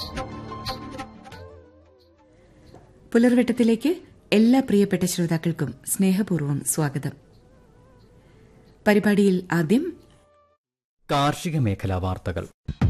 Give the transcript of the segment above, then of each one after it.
പുലർവെട്ടത്തിലേക്ക് എല്ലാ പ്രിയപ്പെട്ട ശ്രോതാക്കൾക്കും സ്നേഹപൂർവ്വം സ്വാഗതം പരിപാടിയിൽ ആദ്യം കാർഷിക മേഖലാ വാർത്തകൾ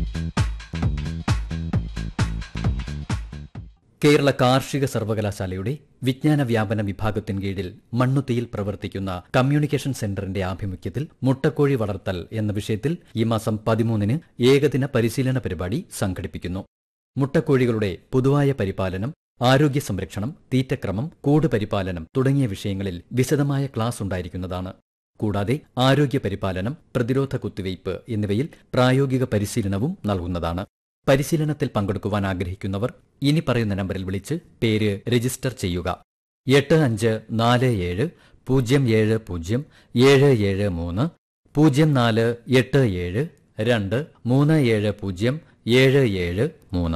കേരള കാർഷിക സർവകലാശാലയുടെ വിജ്ഞാന വ്യാപന വിഭാഗത്തിന് കീഴിൽ മണ്ണുത്തിയിൽ പ്രവർത്തിക്കുന്ന കമ്മ്യൂണിക്കേഷൻ സെന്ററിന്റെ ആഭിമുഖ്യത്തിൽ മുട്ടക്കോഴി വളർത്തൽ എന്ന വിഷയത്തിൽ ഈ മാസം പതിമൂന്നിന് ഏകദിന പരിശീലന പരിപാടി സംഘടിപ്പിക്കുന്നു മുട്ടക്കോഴികളുടെ പൊതുവായ പരിപാലനം ആരോഗ്യ സംരക്ഷണം തീറ്റക്രമം കൂട് പരിപാലനം തുടങ്ങിയ വിഷയങ്ങളിൽ വിശദമായ ക്ലാസ് ഉണ്ടായിരിക്കുന്നതാണ് കൂടാതെ ആരോഗ്യ പരിപാലനം പ്രതിരോധ കുത്തിവയ്പ് എന്നിവയിൽ പ്രായോഗിക പരിശീലനവും നൽകുന്നതാണ് പരിശീലനത്തിൽ പങ്കെടുക്കുവാൻ ആഗ്രഹിക്കുന്നവർ ഇനി പറയുന്ന നമ്പറിൽ വിളിച്ച് പേര് രജിസ്റ്റർ ചെയ്യുക എട്ട് അഞ്ച് നാല് ഏഴ് പൂജ്യം ഏഴ് പൂജ്യം ഏഴ് ഏഴ് മൂന്ന് പൂജ്യം നാല് എട്ട് ഏഴ് രണ്ട് മൂന്ന് ഏഴ് പൂജ്യം ഏഴ് ഏഴ് മൂന്ന്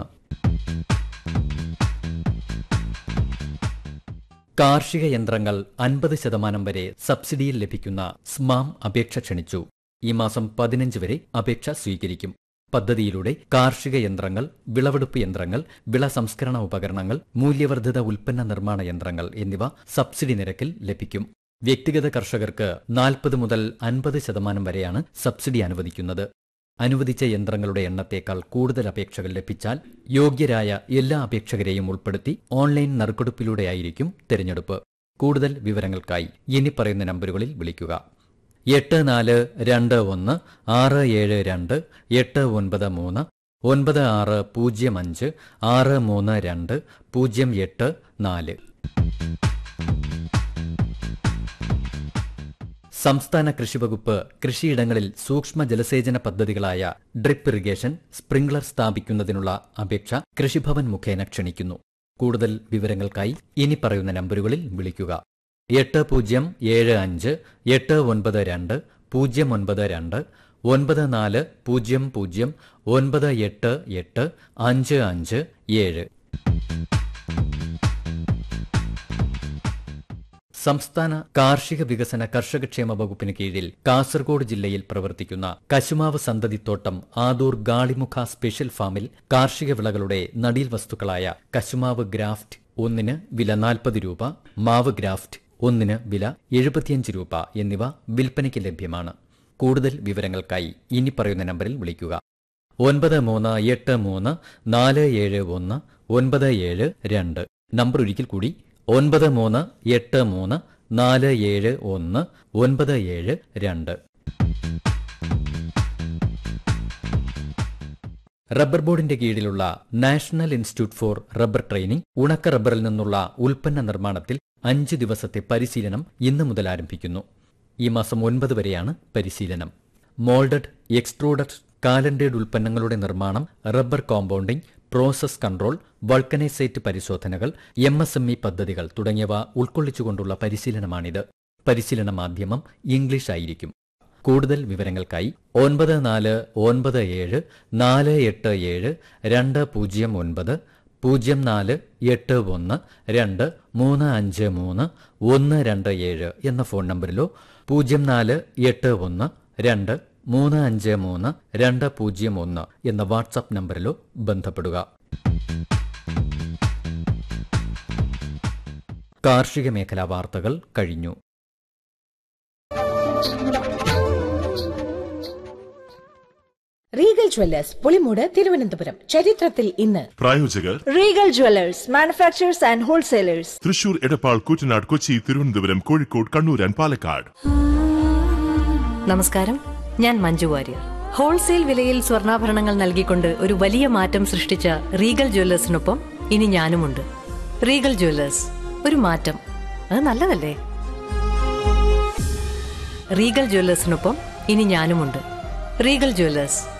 കാർഷിക യന്ത്രങ്ങൾ അൻപത് ശതമാനം വരെ സബ്സിഡിയിൽ ലഭിക്കുന്ന സ്മാം അപേക്ഷ ക്ഷണിച്ചു ഈ മാസം പതിനഞ്ച് വരെ അപേക്ഷ സ്വീകരിക്കും പദ്ധതിയിലൂടെ കാർഷിക യന്ത്രങ്ങൾ വിളവെടുപ്പ് യന്ത്രങ്ങൾ വിള സംസ്കരണ ഉപകരണങ്ങൾ മൂല്യവർദ്ധിത ഉൽപ്പന്ന നിർമ്മാണ യന്ത്രങ്ങൾ എന്നിവ സബ്സിഡി നിരക്കിൽ ലഭിക്കും വ്യക്തിഗത കർഷകർക്ക് നാൽപ്പത് മുതൽ അൻപത് ശതമാനം വരെയാണ് സബ്സിഡി അനുവദിക്കുന്നത് അനുവദിച്ച യന്ത്രങ്ങളുടെ എണ്ണത്തേക്കാൾ കൂടുതൽ അപേക്ഷകൾ ലഭിച്ചാൽ യോഗ്യരായ എല്ലാ അപേക്ഷകരെയും ഉൾപ്പെടുത്തി ഓൺലൈൻ നറുക്കെടുപ്പിലൂടെയായിരിക്കും തിരഞ്ഞെടുപ്പ് കൂടുതൽ വിവരങ്ങൾക്കായി ഇനി പറയുന്ന നമ്പറുകളിൽ വിളിക്കുക എട്ട് നാല് രണ്ട് ഒന്ന് ആറ് ഏഴ് രണ്ട് എട്ട് ഒൻപത് മൂന്ന് ഒൻപത് ആറ് പൂജ്യം അഞ്ച് ആറ് മൂന്ന് രണ്ട് പൂജ്യം എട്ട് നാല് സംസ്ഥാന കൃഷിവകുപ്പ് കൃഷിയിടങ്ങളിൽ സൂക്ഷ്മ ജലസേചന പദ്ധതികളായ ഡ്രിപ്പ് ഇറിഗേഷൻ സ്പ്രിംഗ്ലർ സ്ഥാപിക്കുന്നതിനുള്ള അപേക്ഷ കൃഷിഭവൻ മുഖേന ക്ഷണിക്കുന്നു കൂടുതൽ വിവരങ്ങൾക്കായി ഇനി പറയുന്ന നമ്പറുകളിൽ വിളിക്കുക എട്ട് പൂജ്യം ഏഴ് അഞ്ച് എട്ട് ഒൻപത് രണ്ട് പൂജ്യം ഒൻപത് രണ്ട് ഒൻപത് നാല് പൂജ്യം പൂജ്യം ഒൻപത് എട്ട് എട്ട് അഞ്ച് അഞ്ച് ഏഴ് സംസ്ഥാന കാർഷിക വികസന കർഷകക്ഷേമ വകുപ്പിന് കീഴിൽ കാസർഗോഡ് ജില്ലയിൽ പ്രവർത്തിക്കുന്ന കശുമാവ് സന്തതിത്തോട്ടം ആദൂർ ഗാളിമുഖ സ്പെഷ്യൽ ഫാമിൽ കാർഷിക വിളകളുടെ നടീൽ വസ്തുക്കളായ കശുമാവ് ഗ്രാഫ്റ്റ് ഒന്നിന് വില നാൽപ്പത് രൂപ മാവ് ഗ്രാഫ്റ്റ് ഒന്നിന് വില എഴുപത്തിയഞ്ച് രൂപ എന്നിവ വിൽപ്പനയ്ക്ക് ലഭ്യമാണ് കൂടുതൽ വിവരങ്ങൾക്കായി ഇനി പറയുന്ന നമ്പറിൽ വിളിക്കുക ഒൻപത് മൂന്ന് എട്ട് മൂന്ന് നാല് ഏഴ് ഒന്ന് ഒൻപത് ഏഴ് രണ്ട് നമ്പർ ഒരിക്കൽ കൂടി ഒൻപത് മൂന്ന് എട്ട് മൂന്ന് നാല് ഏഴ് ഒന്ന് ഒൻപത് ഏഴ് രണ്ട് റബ്ബർ ബോർഡിന്റെ കീഴിലുള്ള national institute four rubber training ഉണക്ക റബ്ബറിൽ നിന്നുള്ള ഉൽപ്പന്ന നിർമ്മാണത്തിൽ അഞ്ച് ദിവസത്തെ പരിശീലനം ഇന്ന് മുതൽ ആരംഭിക്കുന്നു ഈ മാസം ഒൻപത് വരെയാണ് പരിശീലനം മോൾഡഡ് എക്സ്ട്രൂഡഡ് കാലൻഡേഡ് ഉൽപ്പന്നങ്ങളുടെ നിർമ്മാണം rubber compounding process control vulcanisate പരിശോധനകൾ എം എസ് എം ഇ പദ്ധതികൾ തുടങ്ങിയവ ഉൾക്കൊള്ളിച്ചുകൊണ്ടുള്ള പരിശീലനമാണിത് പരിശീലന മാധ്യമം ഇംഗ്ലീഷ് ആയിരിക്കും കൂടുതൽ വിവരങ്ങൾക്കായി ഒൻപത് നാല് ഒൻപത് ഏഴ് നാല് എട്ട് ഏഴ് രണ്ട് പൂജ്യം ഒൻപത് പൂജ്യം നാല് എട്ട് ഒന്ന് രണ്ട് മൂന്ന് അഞ്ച് മൂന്ന് ഒന്ന് രണ്ട് ഏഴ് എന്ന ഫോൺ നമ്പറിലോ പൂജ്യം നാല് എട്ട് ഒന്ന് രണ്ട് മൂന്ന് അഞ്ച് മൂന്ന് രണ്ട് പൂജ്യം ഒന്ന് എന്ന വാട്സാപ്പ് നമ്പറിലോ ബന്ധപ്പെടുക കാർഷിക മേഖലാ വാർത്തകൾ കഴിഞ്ഞു റീഗൽ ജ്വല്ലേഴ്സ് പുളിമൂട് തിരുവനന്തപുരം ചരിത്രത്തിൽ ഇന്ന് പ്രായോജകർ Regal Jewellers manufacturers and wholesalers Thrissur Edappal Koottanad Kochi Thiruvananthapuram Kozhikode Kannur and Palakkad നമസ്കാരം ഞാൻ മഞ്ജു വാര്യർ ഹോൾസെയിൽ വിലയിൽ സ്വർണ്ണാഭരണങ്ങൾ നൽകിക്കൊണ്ട് ഒരു വലിയ മാറ്റം സൃഷ്ടിച്ച റീഗൽ ജ്വല്ലേഴ്സിനൊപ്പം ഇനി ഞാനുമുണ്ട് റീഗൽ ജ്വല്ലേഴ്സ് ഒരു മാറ്റം അത് നല്ലതല്ലേ റീഗൽ ജ്വല്ലേഴ്സിനൊപ്പം ഇനി ഞാനുമുണ്ട് റീഗൽ ജ്വല്ലേഴ്സ്